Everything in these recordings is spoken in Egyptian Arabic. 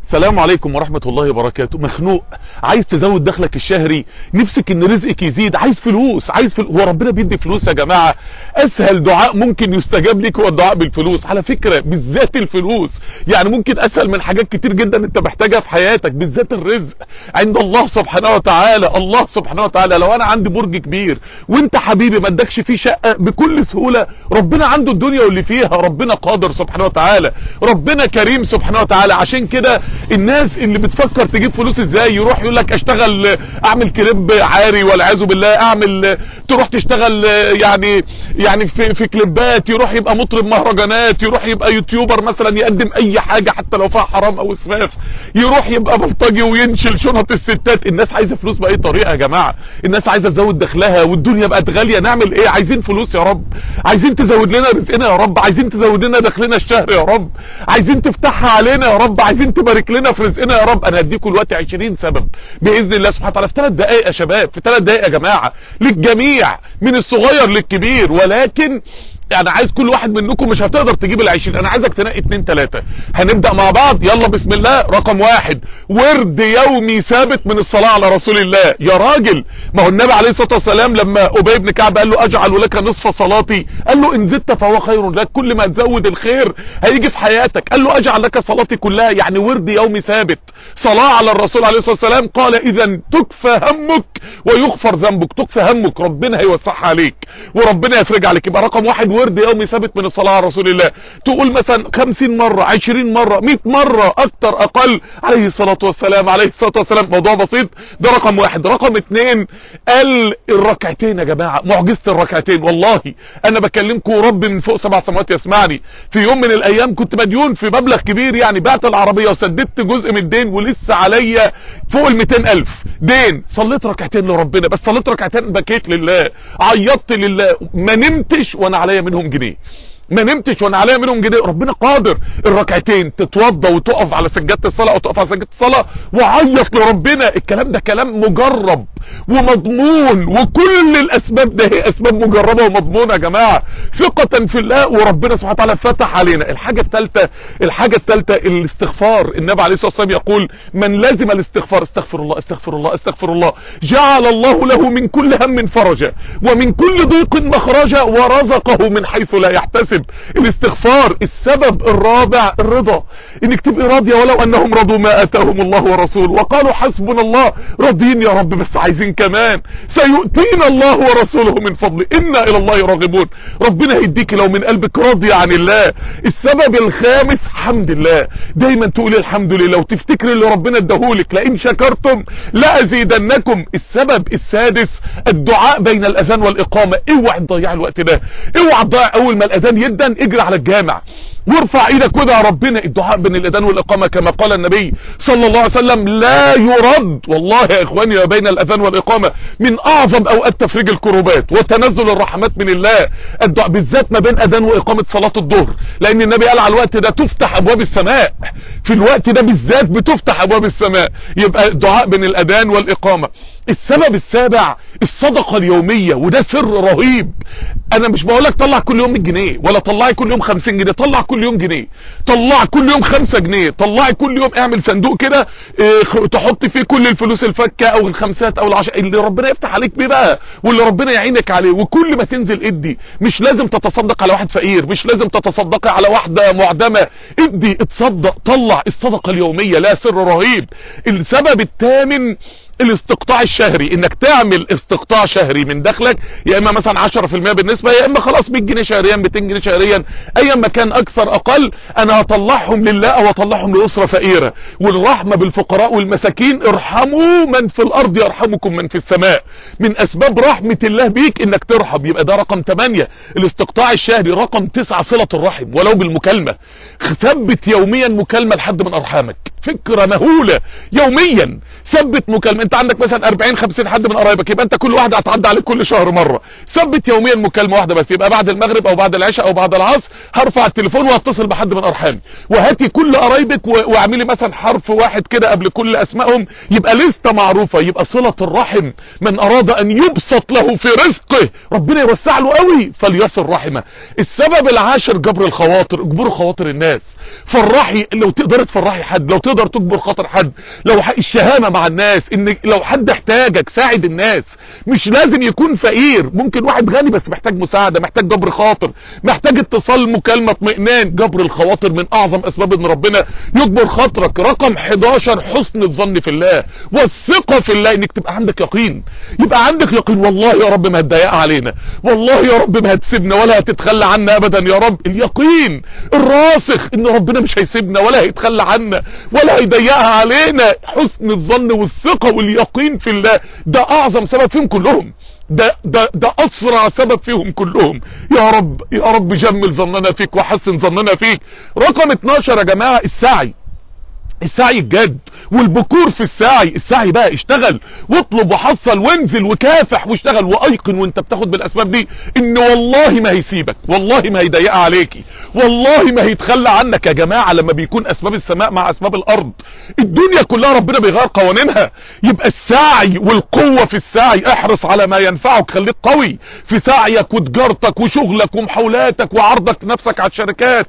السلام عليكم ورحمة الله وبركاته مخنوق عايز تزود دخلك الشهري نفسك ان رزقك يزيد عايز فلوس عايز فلوس هو ربنا بيدي فلوس يا جماعة اسهل دعاء ممكن يستجاب لك هو الدعاء بالفلوس على فكرة بالذات الفلوس يعني ممكن اسهل من حاجات كتير جدا انت محتاجها في حياتك بالذات الرزق عند الله سبحانه وتعالى الله سبحانه وتعالى لو انا عندي برج كبير وانت حبيبي ما ادكش فيه شقة بكل سهولة ربنا عنده الدنيا واللي فيها ربنا قادر سبحانه وتعالى ربنا كريم سبحانه وتعالى عشان كده الناس اللي بتفكر تجيب فلوس ازاي يروح يقول لك اشتغل اعمل كليب عاري والعياذ بالله اعمل تروح تشتغل يعني يعني في في كليبات يروح يبقى مطرب مهرجانات يروح يبقى يوتيوبر مثلا يقدم اي حاجة حتى لو فيها حرام او اسراف يروح يبقى بلطجي وينشل شنط الستات الناس عايزه فلوس باي طريقه يا جماعه الناس عايزه تزود دخلها والدنيا بقت غاليه نعمل ايه عايزين فلوس يا رب عايزين تزود لنا رزقنا يا رب عايزين تزود لنا دخلنا الشهر يا رب عايزين تفتحها علينا يا رب عايزين تبارك لنا في رزقنا يا رب انا هديكم دلوقتي 20 سبب باذن الله سبحانه وتعالى في 3 دقائق يا شباب في 3 دقائق يا جماعه للجميع من الصغير للكبير ولكن يعني عايز كل واحد منكم مش هتقدر تجيب العشرين انا عايزك تنقي اتنين تلاتة هنبدأ مع بعض يلا بسم الله رقم واحد ورد يومي ثابت من الصلاة على رسول الله يا راجل ما هو النبي عليه الصلاة والسلام لما ابي بن كعب قال له اجعل لك نصف صلاتي قال له ان زدت فهو خير لك كل ما تزود الخير هيجي في حياتك قال له اجعل لك صلاتي كلها يعني ورد يومي ثابت صلاة على الرسول عليه الصلاة والسلام قال اذا تكفى همك ويغفر ذنبك تكفى همك ربنا هيوسعها عليك وربنا يفرج عليك يبقى رقم واحد ورد يومي ثابت من الصلاة على رسول الله تقول مثلا 50 مرة 20 مرة 100 مرة اكتر اقل عليه الصلاة والسلام عليه الصلاة والسلام موضوع بسيط ده رقم واحد رقم اتنين قال الركعتين يا جماعة معجزة الركعتين والله انا بكلمكم رب من فوق سبع سماوات يسمعني في يوم من الايام كنت مديون في مبلغ كبير يعني بعت العربية وسددت جزء من الدين ولسه عليا فوق ال 200 الف دين صليت ركعتين لربنا بس صليت ركعتين بكيت لله عيطت لله ما نمتش وانا عليا منهم جنيه ما نمتش وانا عليا منهم جنيه ربنا قادر الركعتين تتوضى وتقف على سجاده الصلاه او تقف على سجاده الصلاه وعيط لربنا الكلام ده كلام مجرب ومضمون وكل الاسباب ده هي اسباب مجربه ومضمونه يا جماعه ثقه في الله وربنا سبحانه وتعالى فتح علينا الحاجه الثالثه الحاجه الثالثه الاستغفار النبي عليه الصلاه والسلام يقول من لازم الاستغفار استغفر الله استغفر الله استغفر الله جعل الله له من كل هم فرجا ومن كل ضيق مخرجا ورزقه من حيث لا يحتسب الاستغفار السبب الرابع الرضا انك تبقي راضيه ولو انهم رضوا ما اتاهم الله ورسوله وقالوا حسبنا الله راضيين يا رب بس عايزين كمان سيؤتينا الله ورسوله من فضله انا الى الله راغبون ربنا هيديك لو من قلبك راضيه عن الله السبب الخامس حمد الله دايما تقولي الحمد لله وتفتكري اللي ربنا اداهولك لئن شكرتم لازيدنكم السبب السادس الدعاء بين الاذان والاقامه اوعى تضيع الوقت ده اوعى تضيع اول ما الاذان يدن اجري على الجامع وارفع ايدك وادعى ربنا الدعاء بين الاذان والاقامه كما قال النبي صلى الله عليه وسلم لا يرد والله يا اخواني بين الاذان والاقامه من اعظم اوقات تفريج الكروبات وتنزل الرحمات من الله الدعاء بالذات ما بين اذان واقامه صلاه الظهر لان النبي قال على الوقت ده تفتح ابواب السماء في الوقت ده بالذات بتفتح ابواب السماء يبقى الدعاء بين الاذان والاقامه السبب السابع الصدقه اليوميه وده سر رهيب انا مش بقول لك طلع كل يوم 100 جنيه ولا طلعي كل يوم 50 جنيه طلع كل يوم جنيه طلع كل يوم 5 جنيه طلعي كل يوم اعمل صندوق كده اه تحط فيه كل الفلوس الفكه او الخمسات او العشر اللي ربنا يفتح عليك بيه بقى واللي ربنا يعينك عليه وكل ما تنزل ادي مش لازم تتصدق على واحد فقير مش لازم تتصدقي على واحده معدمه ادي اتصدق طلع الصدقه اليوميه لا سر رهيب السبب الثامن الاستقطاع الشهري انك تعمل استقطاع شهري من دخلك يا اما مثلا 10% بالنسبة يا اما خلاص 100 جنيه شهريا 200 جنيه شهريا ايا ما كان اكثر اقل انا هطلعهم لله او هطلعهم لاسرة فقيرة والرحمة بالفقراء والمساكين ارحموا من في الارض يرحمكم من في السماء من اسباب رحمة الله بيك انك ترحم يبقى ده رقم 8 الاستقطاع الشهري رقم 9 صلة الرحم ولو بالمكالمة ثبت يوميا مكالمة لحد من ارحامك فكرة مهولة يوميا ثبت مكالمة انت عندك مثلا 40 50 حد من قرايبك يبقى انت كل واحد هتعدي عليك كل شهر مره ثبت يوميا مكالمه واحده بس يبقى بعد المغرب او بعد العشاء او بعد العصر هرفع التليفون واتصل بحد من ارحامي وهاتي كل قرايبك واعملي مثلا حرف واحد كده قبل كل اسمائهم يبقى لسته معروفه يبقى صله الرحم من اراد ان يبسط له في رزقه ربنا يوسع له قوي فليصل رحمه السبب العاشر جبر الخواطر اجبروا خواطر الناس فرحي لو تقدر تفرحي حد لو تقدر تجبر خاطر حد لو الشهامة مع الناس ان لو حد احتاجك ساعد الناس مش لازم يكون فقير ممكن واحد غني بس محتاج مساعدة محتاج جبر خاطر محتاج اتصال مكالمة اطمئنان جبر الخواطر من اعظم اسباب ان ربنا يجبر خاطرك رقم 11 حسن الظن في الله والثقة في الله انك تبقى عندك يقين يبقى عندك يقين والله يا رب ما هتضايق علينا والله يا رب ما هتسيبنا ولا هتتخلى عنا ابدا يا رب اليقين الراسخ ان ربنا مش هيسيبنا ولا هيتخلى عنا ولا هيضيقها علينا حسن الظن والثقة واليقين في الله ده اعظم سبب فيهم كلهم ده, ده, ده اسرع سبب فيهم كلهم يا رب يا رب جمل ظننا فيك وحسن ظننا فيك رقم 12 يا جماعة السعي السعي الجد والبكور في السعي السعي بقى اشتغل واطلب وحصل وانزل وكافح واشتغل وايقن وانت بتاخد بالاسباب دي ان والله ما هيسيبك والله ما هيضيقها عليكي والله ما هيتخلى عنك يا جماعة لما بيكون اسباب السماء مع اسباب الارض الدنيا كلها ربنا بيغير قوانينها يبقى السعي والقوة في السعي احرص على ما ينفعك خليك قوي في سعيك وتجارتك وشغلك ومحاولاتك وعرضك نفسك على الشركات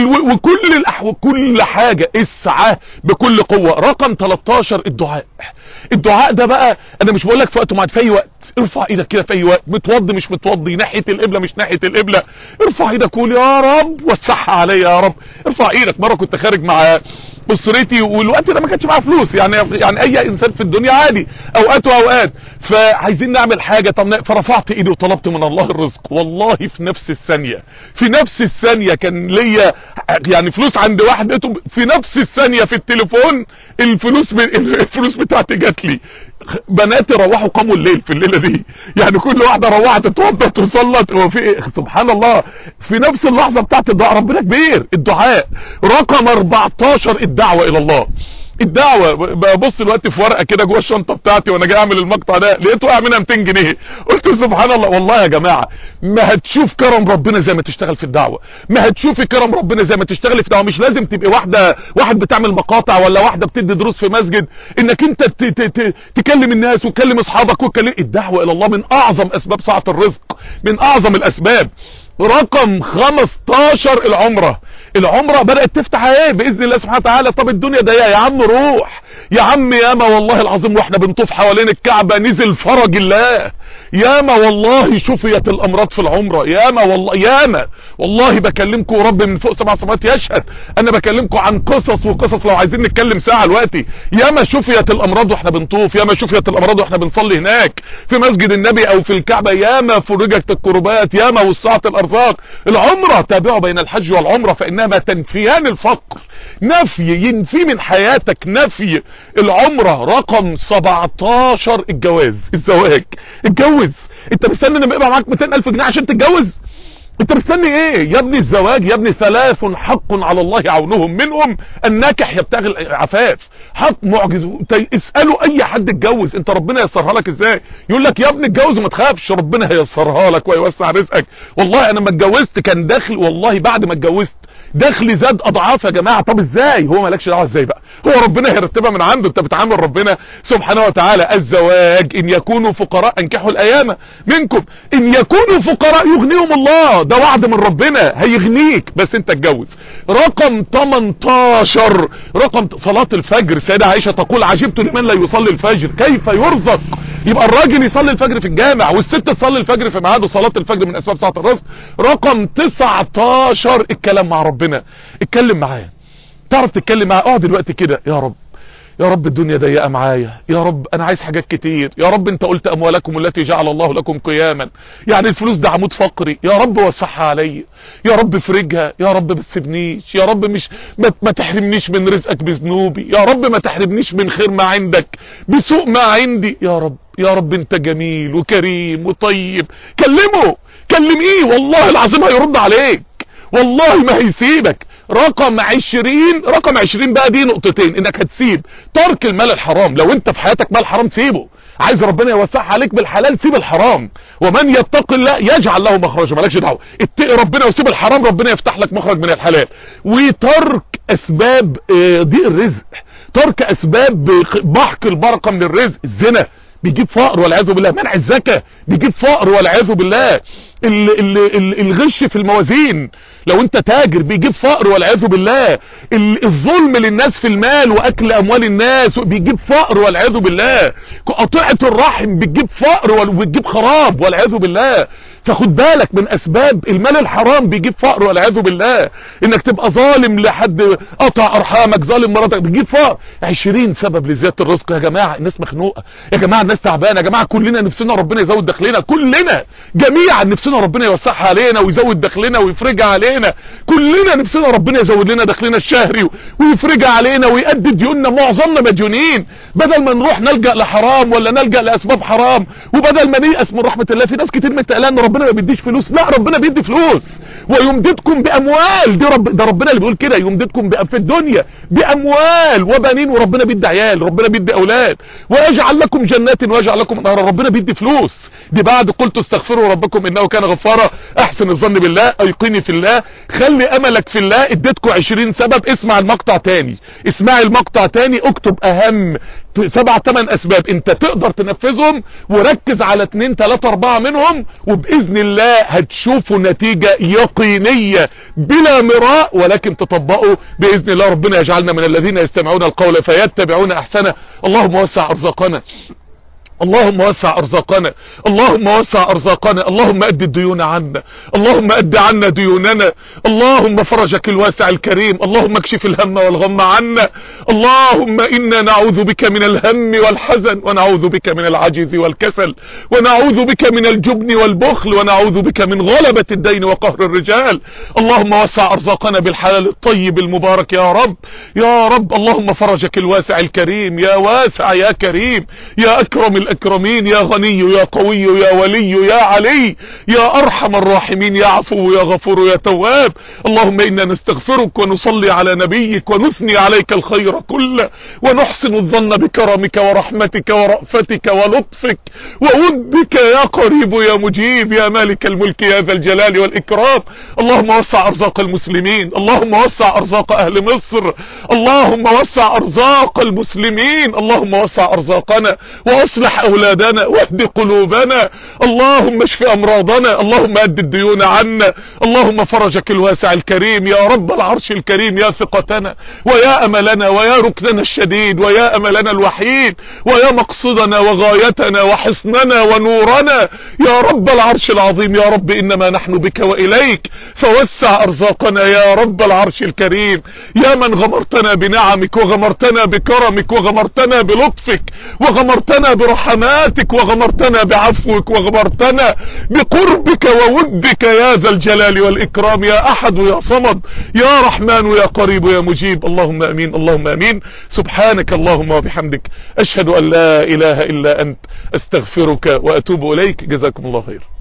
وكل الأحوال كل حاجة اسعى بكل قوة رقم 13 الدعاء الدعاء ده بقى انا مش بقول لك في وقت معين في اي وقت ارفع ايدك كده في اي وقت متوضي مش متوضي ناحيه القبله مش ناحيه القبله ارفع ايدك وقول يا رب وسعها عليا يا رب ارفع ايدك مره كنت خارج مع اسرتي والوقت ده ما كانش معايا فلوس يعني يعني اي انسان في الدنيا عادي اوقات واوقات فعايزين نعمل حاجه طب فرفعت ايدي وطلبت من الله الرزق والله في نفس الثانيه في نفس الثانيه كان ليا يعني فلوس عند واحد لقيته في نفس الثانيه في التليفون الفلوس ب... الفلوس بتاعتي جات لي بناتي روحوا قاموا الليل في الليله دي يعني كل واحده روحت اتوضت وصلت هو في إيه؟ سبحان الله في نفس اللحظه بتاعت الدعاء ربنا كبير الدعاء رقم 14 الدعوه الى الله الدعوة ببص دلوقتي في ورقة كده جوه الشنطة بتاعتي وانا جاي اعمل المقطع ده لقيته وقع منها 200 جنيه قلت سبحان الله والله يا جماعة ما هتشوف كرم ربنا زي ما تشتغل في الدعوة ما هتشوفي كرم ربنا زي ما تشتغل في الدعوة مش لازم تبقى واحدة واحد بتعمل مقاطع ولا واحدة بتدي دروس في مسجد انك انت ت ت ت تكلم الناس وتكلم اصحابك وتكلم الدعوة الى الله من اعظم اسباب سعة الرزق من اعظم الاسباب رقم 15 العمرة العمرة بدأت تفتح ايه باذن الله سبحانه وتعالى طب الدنيا ضيقه يا عم روح يا عم ياما والله العظيم واحنا بنطوف حوالين الكعبة نزل فرج الله ياما والله شفيت الامراض في العمرة ياما والله ياما والله بكلمكم رب من فوق سبع سماوات يشهد انا بكلمكم عن قصص وقصص لو عايزين نتكلم ساعة دلوقتي ياما شفيت الامراض واحنا بنطوف ياما شفيت الامراض واحنا بنصلي هناك في مسجد النبي او في الكعبة ياما فرجت الكربات ياما وسعت الارزاق العمرة تابعوا بين الحج والعمرة فانما تنفيان الفقر نفي ينفي من حياتك نفي العمرة رقم 17 الجواز الزواج اتجوز انت مستني ان يبقى معاك 200 الف جنيه عشان تتجوز انت مستني ايه يا ابني الزواج يا ابني ثلاث حق على الله عونهم منهم الناكح يبتغي العفاف حق معجز اسالوا اي حد اتجوز انت ربنا ييسرها لك ازاي يقول لك يا ابني اتجوز وما تخافش ربنا هيسرها لك ويوسع رزقك والله انا لما اتجوزت كان داخل والله بعد ما اتجوزت دخلي زاد اضعاف يا جماعة طب ازاي هو مالكش دعوه ازاي بقى هو ربنا هيرتبها من عنده انت بتعامل ربنا سبحانه وتعالى الزواج ان يكونوا فقراء انكحوا الايام منكم ان يكونوا فقراء يغنيهم الله ده وعد من ربنا هيغنيك بس انت اتجوز رقم 18 رقم صلاة الفجر سيدة عائشة تقول عجبت لمن لا يصلي الفجر كيف يرزق يبقى الراجل يصلي الفجر في الجامع والست تصلي الفجر في ميعاده صلاة الفجر من اسباب ساعة الرزق رقم 19 الكلام مع ربنا اتكلم معاه تعرف تتكلم معاه اقعد دلوقتي كده يا رب يا رب الدنيا ضيقه معايا يا رب انا عايز حاجات كتير يا رب انت قلت اموالكم التي جعل الله لكم قياما يعني الفلوس ده عمود فقري يا رب وسعها عليا يا رب افرجها يا رب ما تسيبنيش يا رب مش ما, ما تحرمنيش من رزقك بذنوبي يا رب ما تحرمنيش من خير ما عندك بسوء ما عندي يا رب يا رب انت جميل وكريم وطيب كلمه كلميه والله العظيم هيرد عليك والله ما هيسيبك رقم عشرين رقم عشرين بقى دي نقطتين انك هتسيب ترك المال الحرام لو انت في حياتك مال حرام سيبه عايز ربنا يوسعها عليك بالحلال سيب الحرام ومن يتق الله يجعل له مخرجا مالكش دعوه اتقي ربنا وسيب الحرام ربنا يفتح لك مخرج من الحلال وترك اسباب ضيق الرزق ترك اسباب محق البركه من الرزق الزنا بيجيب فقر والعياذ بالله منع الزكاه بيجيب فقر والعياذ بالله ال ال ال الغش في الموازين لو انت تاجر بيجيب فقر والعياذ بالله الظلم للناس في المال واكل اموال الناس بيجيب فقر والعياذ بالله قطيعه الرحم بتجيب فقر وبتجيب خراب والعياذ بالله فخد بالك من اسباب المال الحرام بيجيب فقر والعياذ بالله انك تبقى ظالم لحد قطع ارحامك ظالم مراتك بيجيب فقر 20 سبب لزياده الرزق يا جماعه الناس مخنوقه يا جماعه الناس تعبانه يا جماعه كلنا نفسنا ربنا يزود دخلنا كلنا جميعا نفسنا ربنا يوسعها علينا ويزود دخلنا ويفرجها علينا كلنا نفسنا ربنا يزود لنا دخلنا الشهري ويفرجها علينا ويأدي ديوننا معظمنا مديونين بدل ما نروح نلجأ لحرام ولا نلجأ لاسباب حرام وبدل ما نيأس من رحمه الله في ناس كتير متقلقه ان ربنا ما بيديش فلوس لا ربنا بيدي فلوس ويمددكم باموال دي رب ده ربنا اللي بيقول كده يمددكم في الدنيا باموال وبنين وربنا بيدي عيال ربنا بيدي اولاد ويجعل لكم جنات ويجعل لكم نهارا ربنا بيدي فلوس دي بعد قلت استغفروا ربكم انه كان غفارا احسن الظن بالله ايقني في الله خلي املك في الله اديتكم 20 سبب اسمع المقطع تاني اسمع المقطع تاني اكتب اهم سبع ثمان اسباب انت تقدر تنفذهم وركز على اتنين تلاتة اربعة منهم وباذن الله هتشوفوا نتيجة يقينية بلا مراء ولكن تطبقوا باذن الله ربنا يجعلنا من الذين يستمعون القول فيتبعون احسنه اللهم وسع ارزاقنا اللهم وسع ارزاقنا اللهم وسع ارزاقنا اللهم ادي الديون عنا اللهم ادي عنا ديوننا اللهم فرجك الواسع الكريم اللهم اكشف الهم والغم عنا اللهم انا نعوذ بك من الهم والحزن ونعوذ بك من العجز والكسل ونعوذ بك من الجبن والبخل ونعوذ بك من غلبة الدين وقهر الرجال اللهم وسع ارزاقنا بالحلال الطيب المبارك يا رب يا رب اللهم فرجك الواسع الكريم يا واسع يا كريم يا اكرم الأكرمين يا غني يا قوي يا ولي يا علي يا أرحم الراحمين يا عفو يا غفور يا تواب اللهم إنا نستغفرك ونصلي على نبيك ونثني عليك الخير كله ونحسن الظن بكرمك ورحمتك ورأفتك ولطفك وودك يا قريب يا مجيب يا مالك الملك يا ذا الجلال والإكرام اللهم وسع أرزاق المسلمين اللهم وسع أرزاق أهل مصر اللهم وسع أرزاق المسلمين اللهم وسع أرزاقنا وأصلح اولادنا واهد قلوبنا اللهم اشف امراضنا اللهم اد الديون عنا اللهم فرجك الواسع الكريم يا رب العرش الكريم يا ثقتنا ويا املنا ويا ركننا الشديد ويا املنا الوحيد ويا مقصدنا وغايتنا وحصننا ونورنا يا رب العرش العظيم يا رب انما نحن بك واليك فوسع ارزاقنا يا رب العرش الكريم يا من غمرتنا بنعمك وغمرتنا بكرمك وغمرتنا بلطفك وغمرتنا برحماتك وغمرتنا بعفوك وغمرتنا بقربك وودك يا ذا الجلال والإكرام يا أحد يا صمد يا رحمن يا قريب يا مجيب اللهم أمين اللهم أمين سبحانك اللهم وبحمدك أشهد أن لا إله إلا أنت أستغفرك وأتوب إليك جزاكم الله خير